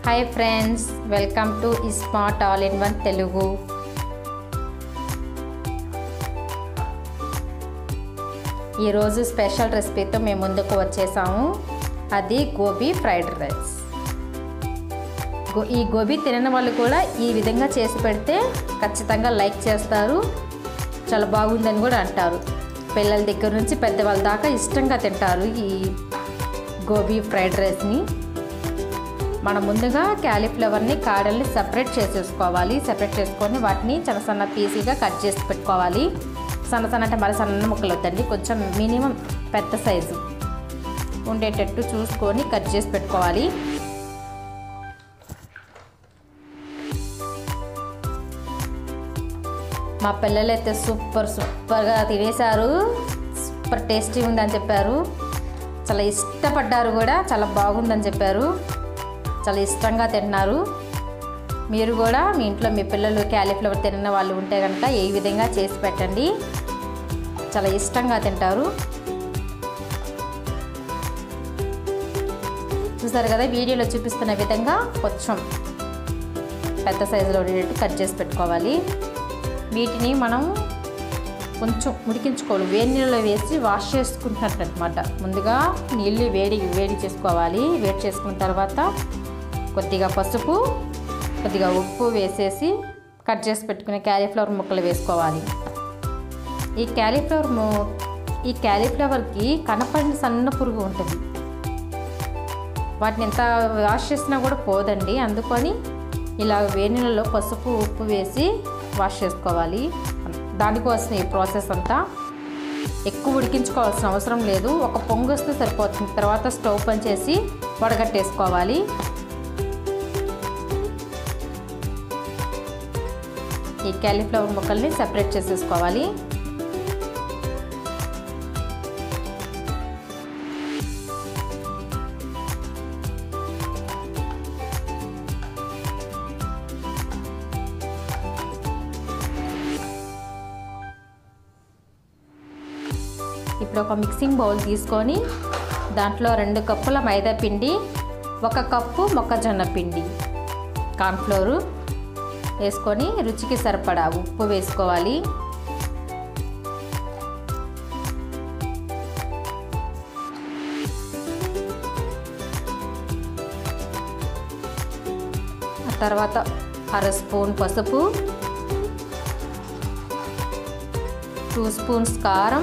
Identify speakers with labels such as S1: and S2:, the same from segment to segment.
S1: hi friends welcome to smart all in one Telugu ఈరోజు special రెసిపీతో మేము ముందుకు వచ్చేసాము అది గోబీ ఫ్రైడ్ రైస్ గో ఈ గోబీ తినని వాళ్ళు కూడా ఈ విధంగా చేసి పెడితే ఖచ్చితంగా లైక్ చేస్తారు చాలా బాగుందని కూడా అంటారు పిల్లల దగ్గర నుంచి పెద్దవాళ్ళ దాకా ఇష్టంగా తింటారు ఈ గోబీ ఫ్రైడ్ రైస్ని మనం ముందుగా క్యాలీఫ్లవర్ని కాడల్ని సపరేట్ చేసేసుకోవాలి సపరేట్ చేసుకొని వాటిని చిన్న సన్న పీసీగా కట్ చేసి పెట్టుకోవాలి సన్న సన్న అంటే మరి సన్న ముక్కలు వద్దండి కొంచెం మినిమం పెద్ద సైజు ఉండేటట్టు చూసుకొని కట్ చేసి పెట్టుకోవాలి మా పిల్లలు అయితే సూపర్ సూపర్గా తినేశారు సూపర్ టేస్టీ ఉందని చెప్పారు చాలా ఇష్టపడ్డారు కూడా చాలా బాగుందని చెప్పారు చాలా ఇష్టంగా తింటున్నారు మీరు కూడా మీ ఇంట్లో మీ పిల్లలు క్యాలీఫ్లవర్ తిన్న వాళ్ళు ఉంటే కనుక ఏ విధంగా చేసి పెట్టండి చాలా ఇష్టంగా తింటారు చూసారు కదా వీడియోలో చూపిస్తున్న విధంగా కొంచెం పెద్ద సైజులో ఉండేటట్టు కట్ చేసి పెట్టుకోవాలి వీటిని మనం కొంచెం ఉడికించుకోవాలి వేడి నీళ్ళలో వేసి వాష్ చేసుకుంటున్నట్టు అనమాట ముందుగా నీళ్ళు వేడి వేడి చేసుకోవాలి వేడి చేసుకున్న తర్వాత కొద్దిగా పసుపు కొద్దిగా ఉప్పు వేసేసి కట్ చేసి పెట్టుకునే క్యాలీఫ్లవర్ ముక్కలు వేసుకోవాలి ఈ క్యాలీఫ్లవర్ ఈ క్యాలీఫ్లవర్కి కనపడిన సన్న పురుగు ఉంటుంది వాటిని ఎంత వాష్ చేసినా కూడా పోదండి అందుకని ఇలా వేడి నీళ్ళలో పసుపు ఉప్పు వేసి వాష్ చేసుకోవాలి దానికోసం ఈ ప్రాసెస్ అంతా ఎక్కువ ఉడికించుకోవాల్సిన అవసరం లేదు ఒక పొంగు వస్తే సరిపోతుంది తర్వాత స్టవ్ పని చేసి వడగట్టేసుకోవాలి ఈ క్యాలీఫ్లవర్ ముక్కల్ని సెపరేట్ చేసేసుకోవాలి ఇప్పుడు ఒక మిక్సింగ్ బౌల్ తీసుకొని దాంట్లో రెండు కప్పుల మైదా పిండి ఒక కప్పు మొక్కజొన్న పిండి కార్న్ఫ్లోరు వేసుకొని రుచికి సరిపడా ఉప్పు వేసుకోవాలి ఆ తర్వాత అర స్పూన్ పసుపు టూ స్పూన్స్ కారం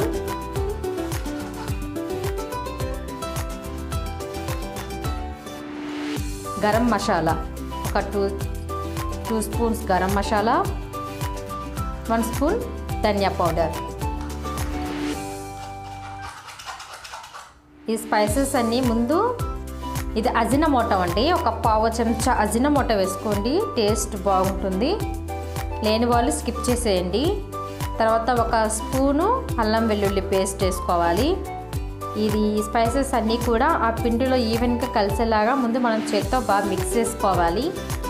S1: గరం మసాలా ఒక two two spoons garam masala one spoon ధనియా పౌడర్ ఈ స్పైసెస్ అన్నీ ముందు ఇది అజినమోటో అండి ఒక పావు చెంచా అజినమోటో వేసుకోండి టేస్ట్ బాగుంటుంది లేని వాళ్ళు స్కిప్ చేసేయండి తర్వాత ఒక స్పూను అల్లం వెల్లుల్లి పేస్ట్ వేసుకోవాలి ఇది స్పైసెస్ అన్నీ కూడా ఆ పిండిలో ఈవెన్గా కలిసేలాగా ముందు మనం చేత్తో బాగా మిక్స్ చేసుకోవాలి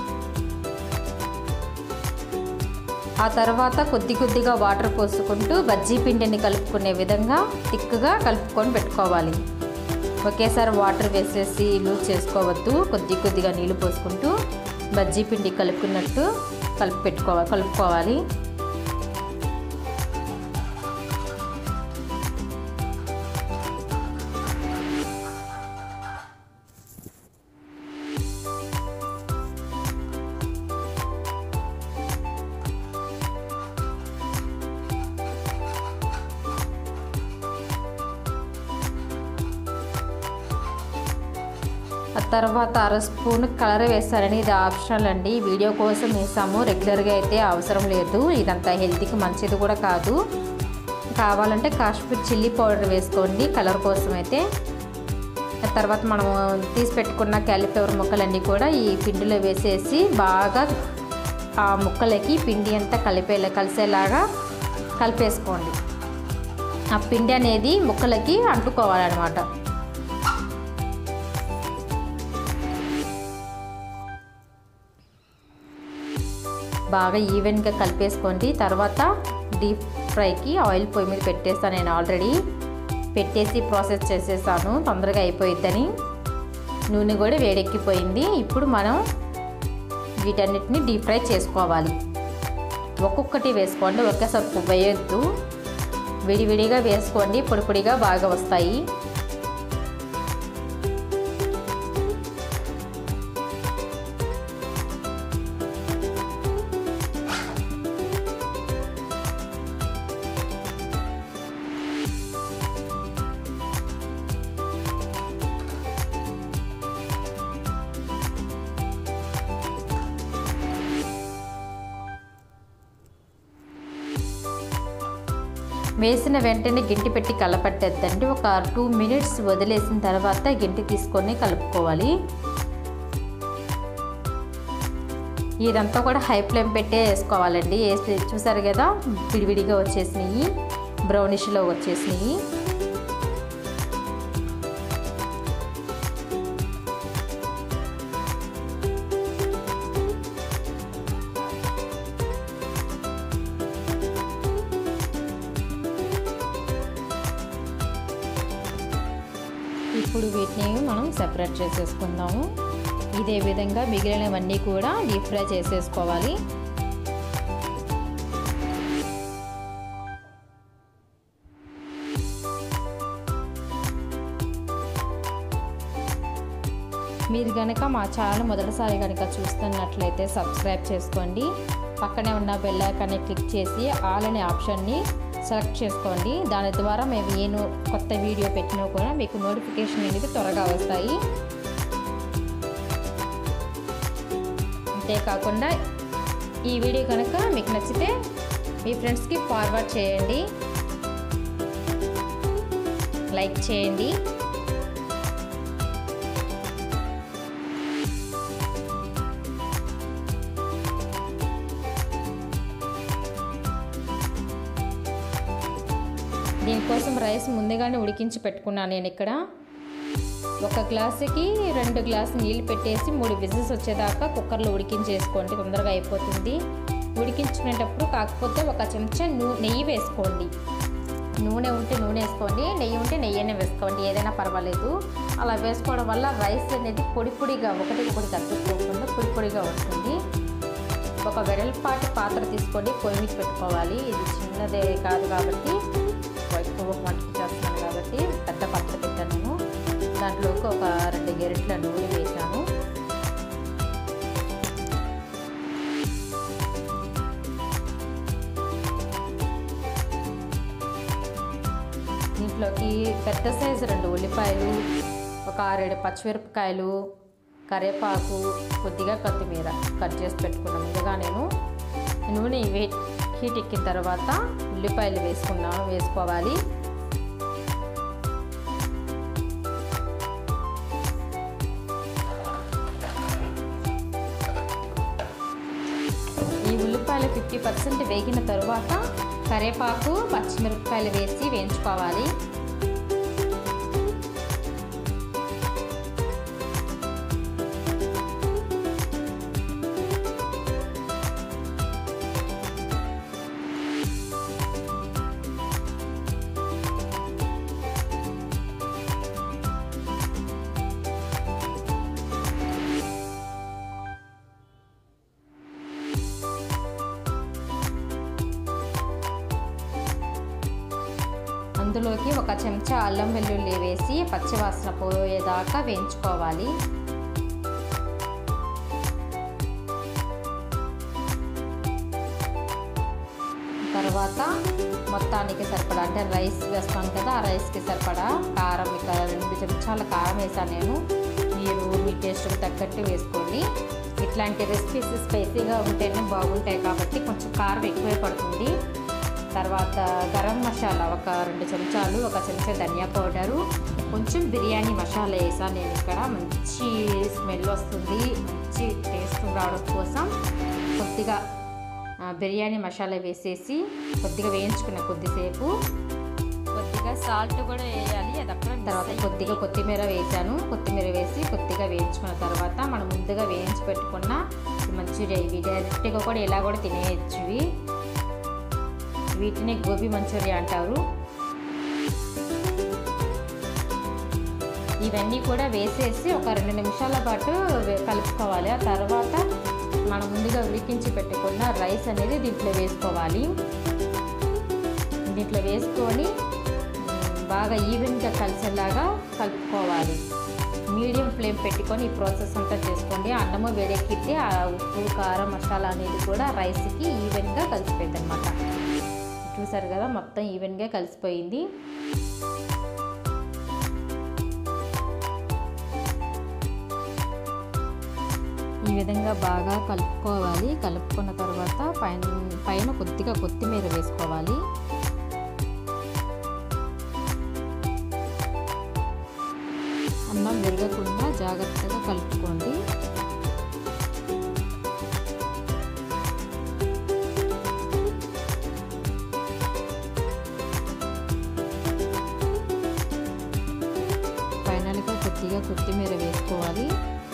S1: ఆ తర్వాత కొద్ది కొద్దిగా వాటర్ పోసుకుంటూ బజ్జీ పిండిని కలుపుకునే విధంగా తిక్కుగా కలుపుకొని పెట్టుకోవాలి ఒకేసారి వాటర్ వేసేసి లూజ్ చేసుకోవద్దు కొద్ది కొద్దిగా నీళ్ళు పోసుకుంటూ బజ్జీ పిండి కలుపుకున్నట్టు కలిపి పెట్టుకోవాలి కలుపుకోవాలి ఆ తర్వాత అర స్పూన్ కలర్ వేస్తారని ఇది ఆప్షనల్ అండి వీడియో కోసం వేసాము రెగ్యులర్గా అయితే అవసరం లేదు ఇదంతా హెల్తీకి మంచిది కూడా కాదు కావాలంటే కాశ్మీర్ చిల్లీ పౌడర్ వేసుకోండి కలర్ కోసం అయితే ఆ తర్వాత మనము తీసి పెట్టుకున్న క్యాలీఫ్లవర్ ముక్కలన్నీ కూడా ఈ పిండిలో వేసేసి బాగా ఆ ముక్కలకి పిండి అంతా కలిపేలా కలిసేలాగా కలిపేసుకోండి ఆ పిండి అనేది ముక్కలకి అంటుకోవాలన్నమాట బాగా ఈవెన్గా కలిపేసుకోండి తర్వాత డీప్ ఫ్రైకి ఆయిల్ పొయ్యి మీద పెట్టేస్తాను నేను ఆల్రెడీ పెట్టేసి ప్రాసెస్ చేసేసాను తొందరగా అయిపోయిద్దని నూనె కూడా వేడెక్కిపోయింది ఇప్పుడు మనం వీటన్నిటిని డీప్ ఫ్రై చేసుకోవాలి ఒక్కొక్కటి వేసుకోండి ఒకేసారి వేయొద్దు విడివిడిగా వేసుకోండి పొడి పొడిగా బాగా వస్తాయి వేసిన వెంటనే గింటి పెట్టి కలపట్టేద్దండి ఒక టూ మినిట్స్ వదిలేసిన తర్వాత గింటి తీసుకొని కలుపుకోవాలి ఇదంతా కూడా హై ఫ్లేమ్ పెట్టే వేసుకోవాలండి వేసి చూసారు కదా విడివిడిగా వచ్చేసినాయి బ్రౌనిష్లో వచ్చేసినాయి ఇప్పుడు వీటిని మనం సెపరేట్ చేసేసుకుందాము ఇదే విధంగా మిగిలినవన్నీ కూడా డీప్ ఫ్రై చేసేసుకోవాలి మీరు కనుక మా ఛానల్ మొదటిసారి కనుక చూస్తున్నట్లయితే సబ్స్క్రైబ్ చేసుకోండి పక్కనే ఉన్న బెల్ ఐకాన్ని క్లిక్ చేసి ఆల్ అనే ఆప్షన్ని సెలెక్ట్ చేసుకోండి దాని ద్వారా మేము ఏ కొత్త వీడియో పెట్టినా కూడా మీకు నోటిఫికేషన్ అనేది త్వరగా వస్తాయి అంతేకాకుండా ఈ వీడియో కనుక మీకు నచ్చితే మీ ఫ్రెండ్స్కి ఫార్వర్డ్ చేయండి లైక్ చేయండి దీనికోసం రైస్ ముందుగానే ఉడికించి పెట్టుకున్నాను నేను ఇక్కడ ఒక గ్లాసుకి రెండు గ్లాసు నీళ్ళు పెట్టేసి మూడు విజిల్స్ వచ్చేదాకా కుక్కర్లో ఉడికించేసుకోండి తొందరగా అయిపోతుంది ఉడికించుకునేటప్పుడు కాకపోతే ఒక చెంచా నూ నెయ్యి వేసుకోండి నూనె ఉంటే నూనె వేసుకోండి నెయ్యి ఉంటే నెయ్యి అయినా వేసుకోండి ఏదైనా పర్వాలేదు అలా వేసుకోవడం వల్ల రైస్ అనేది పొడి పొడిగా ఒకటి ఒకటి కట్టుకోకుండా పొడి పొడిగా వస్తుంది ఒక వెడల్పాటి పాత్ర తీసుకోండి పొయ్యి మీద పెట్టుకోవాలి ఇది చిన్నదే కాదు కాబట్టి ఎక్కువ వంట చేస్తున్నాను కాబట్టి పెద్ద పాత్ర పెట్టాను నేను దాంట్లోకి ఒక రెండు గెరిట్ల నూనె వేసాను దీంట్లోకి పెద్ద సైజు రెండు ఉల్లిపాయలు ఒక ఆరేడు పచ్చిమిరపకాయలు కరివేపాకు కొద్దిగా కొత్తిమీర కట్ చేసి పెట్టుకున్న ముందుగా నేను నూనె హీట్ ఎక్కిన తర్వాత ఉల్లిపాయలు వేసుకున్నాను వేసుకోవాలి ఈ ఉల్లిపాయలు ఫిఫ్టీ పర్సెంట్ వేగిన తరువాత కరివేపాకు పచ్చిమిరపకాయలు వేసి వేయించుకోవాలి అందులోకి ఒక చెంచా అల్లం వెల్లుల్లి వేసి పచ్చివాసన పోయేదాకా వేయించుకోవాలి తర్వాత మొత్తానికి సరిపడా అంటే రైస్ వేస్తాం కదా ఆ రైస్కి సరిపడా కారం ఇక్కడ రెండు చెంచాల కారం వేసాను నేను మీరు మీ టేస్ట్కి తగ్గట్టు వేసుకోండి ఇట్లాంటి రెసిపీస్ స్పైసీగా ఉంటేనే బాగుంటాయి కాబట్టి కొంచెం కారం ఎక్కువే పడుతుంది తర్వాత గరం మసాలా ఒక రెండు చెంచాలు ఒక చెంచా ధనియా పౌడరు కొంచెం బిర్యానీ మసాలా వేసాను నేను ఇక్కడ మంచి స్మెల్ వస్తుంది మంచి టేస్ట్ రావడం కోసం కొద్దిగా బిర్యానీ మసాలా వేసేసి కొద్దిగా వేయించుకున్న కొద్దిసేపు కొద్దిగా సాల్ట్ కూడా వేయాలి అది అక్కడ తర్వాత కొద్దిగా కొత్తిమీర వేసాను కొత్తిమీర వేసి కొద్దిగా వేయించుకున్న తర్వాత మనం ముందుగా వేయించి పెట్టుకున్న మంచూరియా ఇవి డైరెక్ట్గా కూడా ఇలా కూడా తినేయచ్చు ఇవి వీటిని గోబీ మంచూరియా అంటారు ఇవన్నీ కూడా వేసేసి ఒక రెండు నిమిషాల పాటు కలుపుకోవాలి ఆ తర్వాత మనం ముందుగా ఉడికించి పెట్టుకున్న రైస్ అనేది దీంట్లో వేసుకోవాలి దీంట్లో వేసుకొని బాగా ఈవెన్గా కలిసేలాగా కలుపుకోవాలి మీడియం ఫ్లేమ్ పెట్టుకొని ఈ ప్రాసెస్ అంతా చేసుకోండి అన్నము వేడెక్కితే ఆ ఉప్పు కారం మసాలా అనేది కూడా రైస్కి ఈవెన్గా కలిసిపోయింది అనమాట చూసారు కదా మొత్తం ఈవెన్గా కలిసిపోయింది ఈ విధంగా బాగా కలుపుకోవాలి కలుపుకున్న తర్వాత పైన పైన కొద్దిగా కొత్తిమీర వేసుకోవాలి అన్నం విరగకుండా జాగ్రత్తగా కలుపుకోండి ఫైనల్గా కొద్దిగా కొత్తిమీర వేసుకోవాలి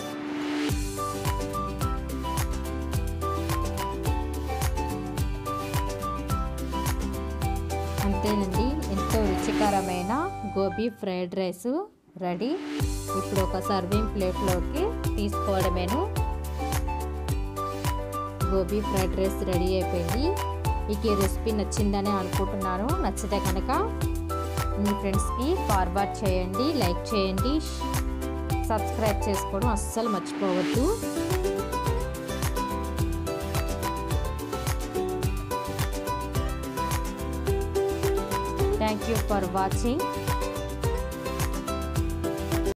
S1: అంతేనండి ఎంతో రుచికరమైన గోబీ ఫ్రైడ్ రైస్ రెడీ ఇప్పుడు ఒక సర్వింగ్ ప్లేట్లోకి తీసుకోవడమేను గోబీ ఫ్రైడ్ రైస్ రెడీ అయిపోయింది మీకు ఈ రెసిపీ నచ్చిందని అనుకుంటున్నాను నచ్చితే కనుక మీ ఫ్రెండ్స్కి ఫార్వర్డ్ చేయండి లైక్ చేయండి సబ్స్క్రైబ్ చేసుకోవడం అస్సలు మర్చిపోవద్దు థ్యాంక్ యూ ఫర్ వాచింగ్